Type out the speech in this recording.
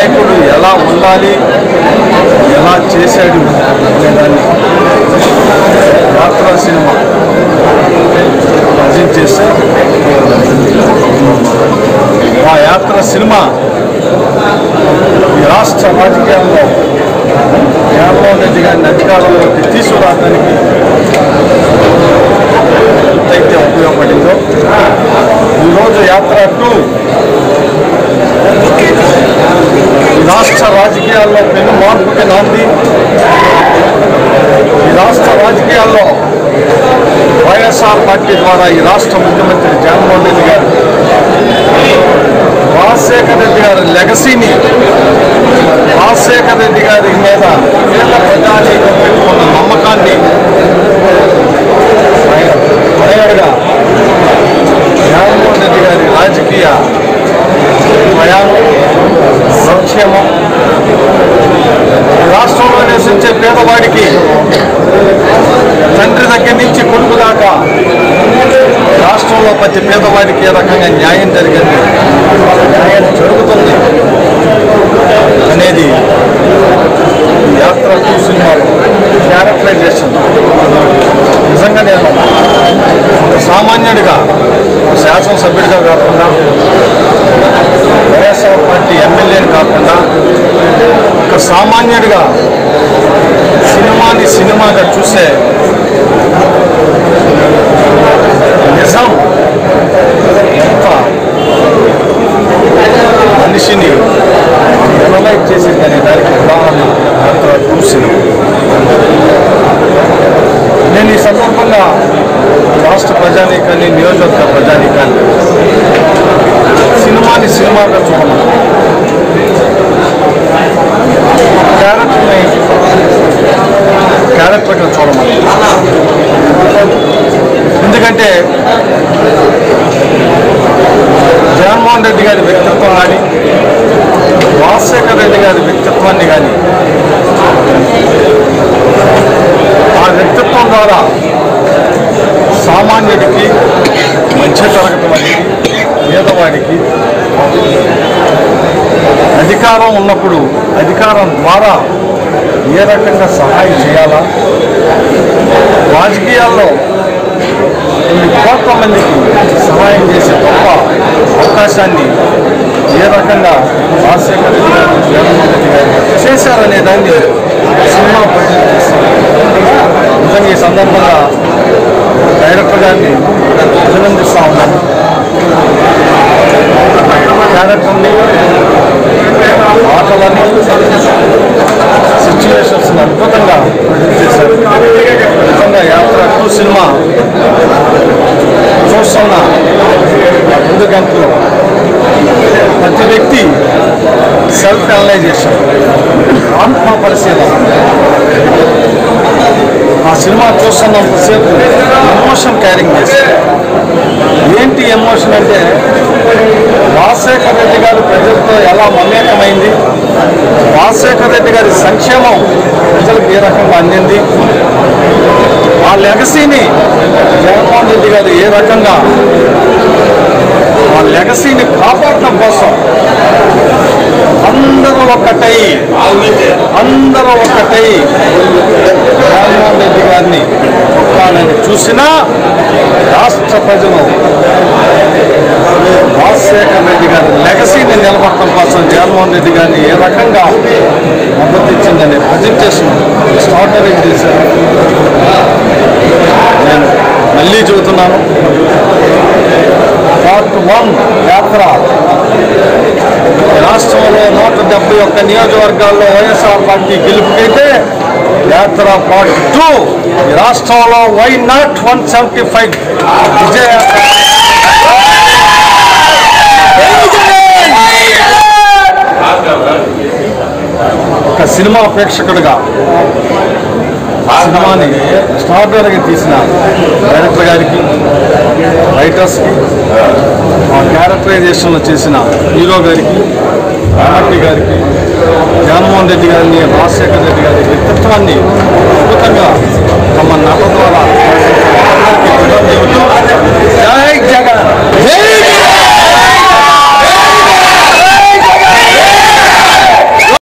నాయకుడు ఎలా ఉండాలి ఎలా చేశాడు అనేదాన్ని యాత్ర సినిమా ప్రజెంట్ చేస్తే ఆ యాత్ర సినిమా ఈ రాష్ట్ర రాజకీయాల్లో జగన్మోహన్ రెడ్డి గారిని అధికారంలోకి తీసుకురావడానికి ఎంతైతే ఉపయోగపడిందో ఈరోజు యాత్ర టూ ఈ రాష్ట్ర రాజకీయాల్లో పెను మార్పుకి నాంది ఈ రాష్ట్ర రాజకీయాల్లో వైఎస్ఆర్ పార్టీ ద్వారా ఈ రాష్ట్ర ముఖ్యమంత్రి జగన్మోహన్ రెడ్డి గారు రాజశేఖర రెడ్డి గారి లెగసీని రాజశేఖర రెడ్డి గారి మీద పేద ప్రజానీకం పెట్టుకున్న నమ్మకాన్ని ఆయన కొనయాడుగా జగన్మోహన్ రెడ్డి గారి రాజకీయ ప్రయాణం సంక్షేమం ఈ రాష్ట్రంలో నివసించే పేదవాడికి తండ్రి దగ్గర నుంచి కొడుకు దాకా రాష్ట్రంలో ప్రతి పేదవాడికి ఏ రకంగా న్యాయం జరిగింది న్యాయం జరుగుతుంది అనేది ఈ యాత్ర టూ సినిమాలో క్యారెక్టరైజేషన్ నిజంగా నేను ఒక సామాన్యుడిగా ఒక శాసనసభ్యుడిగా కాకుండా వైఎస్ఆర్ పార్టీ ఎమ్మెల్యేని కాకుండా ఒక సామాన్యుడిగా సినిమాని సినిమాగా చూసే నిజం ఎంత మనిషిని ఎనలైజ్ చేసిందనే దానికి ఉదాహరణ యాత్ర టూ సినిమా నేను ఈ సందర్భంగా రాష్ట్ర ప్రజానీకాన్ని నియోజకవర్గ ప్రజానీకాన్ని సినిమాని సినిమాగా చూడమని క్యారెక్టర్ని క్యారెక్టర్గా చూడమని ఎందుకంటే జగన్మోహన్ రెడ్డి గారి వ్యక్తిత్వం కానీ రాజశేఖర రెడ్డి గారి వ్యక్తిత్వాన్ని కానీ ఆ వ్యక్తిత్వం ద్వారా సామాన్యుడికి మధ్య తరగతి వాడికి పేదవాడికి అధికారం ఉన్నప్పుడు అధికారం ద్వారా ఏ రకంగా సహాయం చేయాలా రాజకీయాల్లో కొన్ని కోట్ల మందికి సహాయం చేసే గొప్ప అవకాశాన్ని ఏ రకంగా రాజశేఖర రెడ్డి గారు జగన్మోహన్ రెడ్డి గారు చేశారనే దాన్ని సినిమా ప్రజెంట్ చేస్తారు నిజంగా ఈ సందర్భంగా డైరెక్టర్ గారిని అభినందిస్తా ఉన్నాను క్యారెక్టర్ని ఆటలని సిచ్యువేషన్స్ని అద్భుతంగా ప్రొడ్యూస్ చేశారు నిజంగా యాత్ర టూ సినిమా చూస్తున్న ఆ రెండు గంటలు ప్రతి వ్యక్తి సెల్ఫ్ అనలైజేషన్ ఆత్మ పరిశీలన ఆ సినిమా చూస్తున్నంతసేపు ఎమోషన్ క్యారింగ్ చేశారు ఏంటి ఎమోషన్ అంటే రాజశేఖర రెడ్డి గారు ప్రజలతో ఎలా మమేకమైంది రాజశేఖర రెడ్డి గారి సంక్షేమం ప్రజలకు ఏ రకంగా అందింది ఆ లెగసీని జగన్మోహన్ రెడ్డి గారు ఏ రకంగా ఆ లెగసీని కాపాడటం కోసం అందరూ ఒక్కటై అందరూ ఒక్కటై జగన్మోహన్ రెడ్డి గారిని ఒక్కనని చూసినా రాష్ట్ర ప్రజలు రాజశేఖర రెడ్డి గారి లెగసీని నిలబడటం కోసం జగన్మోహన్ రెడ్డి గారిని ఏ రకంగా మద్దతు ఇచ్చిందనే ప్రజెంటేషన్ ఎక్స్ట్రాడనరీ చేశారు నేను మళ్ళీ చెబుతున్నాను పార్ట్ వన్ యాత్ర రాష్ట్రంలో నూట డెబ్బై ఒక్క నియోజకవర్గాల్లో వైఎస్ఆర్ పార్టీ గెలుపుకైతే యాత్ర పార్ట్ టూ ఈ రాష్ట్రంలో why not one seventy five విజయయాత్ర ఒక సినిమా ప్రేక్షకుడిగా సినిమాని స్టార్డర్గా తీసిన డైరెక్టర్ గారికి రైటర్స్కి ఆ క్యారెక్టరైజేషన్లో చేసిన హీరో గారికి రామట్టి గారికి జగన్మోహన్ రెడ్డి గారిని రాజశేఖర రెడ్డి గారి వ్యక్తిత్వాన్ని అద్భుతంగా తమ నట ద్వారా అందరికీ కృతజ్ఞతలు చెబుతూ